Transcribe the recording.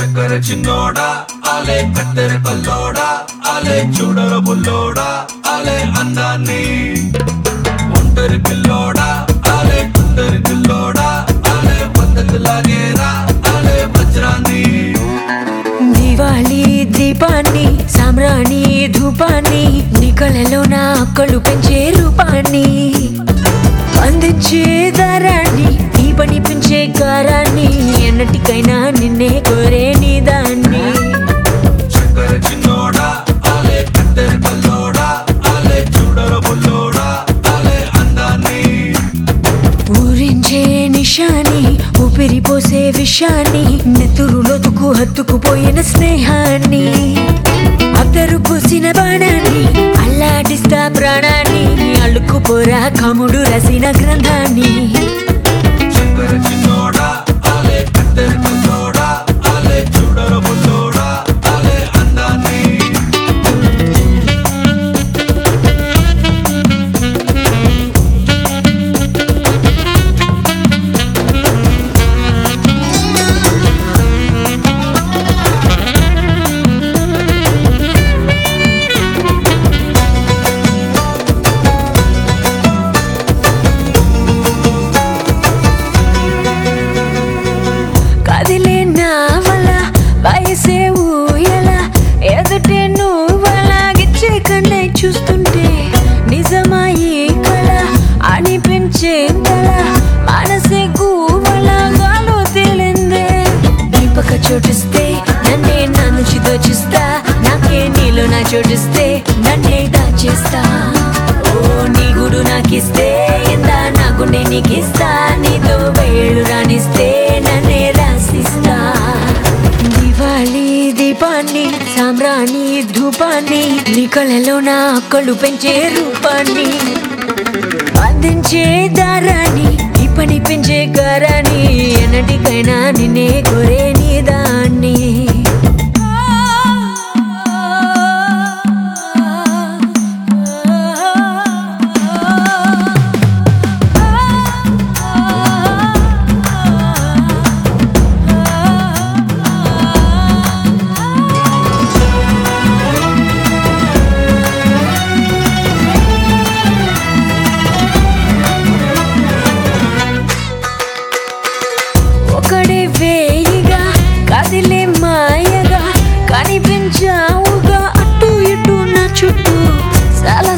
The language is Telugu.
చక్కర చిన్నోడా ఆలే కత్తెర కల్లోడా ఆలే చూడర బుల్లోడా ఆలే అందాన్ని ఒంటరి పిల్లోడా ఆలే కుందరి పిల్లోడా ఆలే పద్ధతి లాగేరా ఆలే వజ్రాన్ని దివాళీ దీపాన్ని సామ్రాణి ధూపాన్ని నీ కళలో నా అక్కలు పెంచే రూపాన్ని అందించే దారాన్ని నీ పని పెంచే కారాన్ని ఎన్నటికైనా నిన్నే కోరే నీ దాన్ని చక్కర చిన్నోడా ఆలే కత్తెర కల్లోడా ఆలే చూడర బుల్లోడా ఆలే అందాన్ని ఊరించే నిషాని ఊపిరి పోసే విషాన్ని నెత్తురులోతుకు హత్తుకుపోయిన స్నేహాన్ని అద్దరు పూసిన బాణాన్ని అల్లాడిస్తా ప్రాణాన్ని అల్లుకుపోరా కముడు రసిన గ్రంథాన్ని చక్కర చిన్నోడా ఆలే కత్తెర కల్లోడా ఆలే చూడర బుల్లోడా ఆలే అందాన్ని కదిలే నావల వయసే ఊయల ఎదుటే నువ్వలాగిచ్చే కన్నే చూస్తుంటే నిజమాయి కళ అనిపించే కళ మనసే గువ్వలాగాలో తేలిందే దీపక చోటిస్తే నన్నే నా నుంచి దోచిస్తా నాకే నీలో నా చోటిస్తే నన్నే దాచేస్తా ఓ నీ గుడు నాకిస్తే ఇందా నా గుండె నీకిస్తా నీతో వేళ్ళు రాణిస్తే నన్నే రాసిస్తా దివాళీ దీపాన్ని సామ్రాణి ధూపాన్ని నీ కళలో నా కళ్ళు పెంచే రూపాన్ని అందించే దారాన్ని ఈ పని పెంచే గారాన్ని ఎన్నటికైనా నిన్నే కోరే నీ దాన్ని ఒకడే వేయిగా కదిలే మాయగా కనిపించావుగా అటు ఇటు నా చుట్టూ చాలా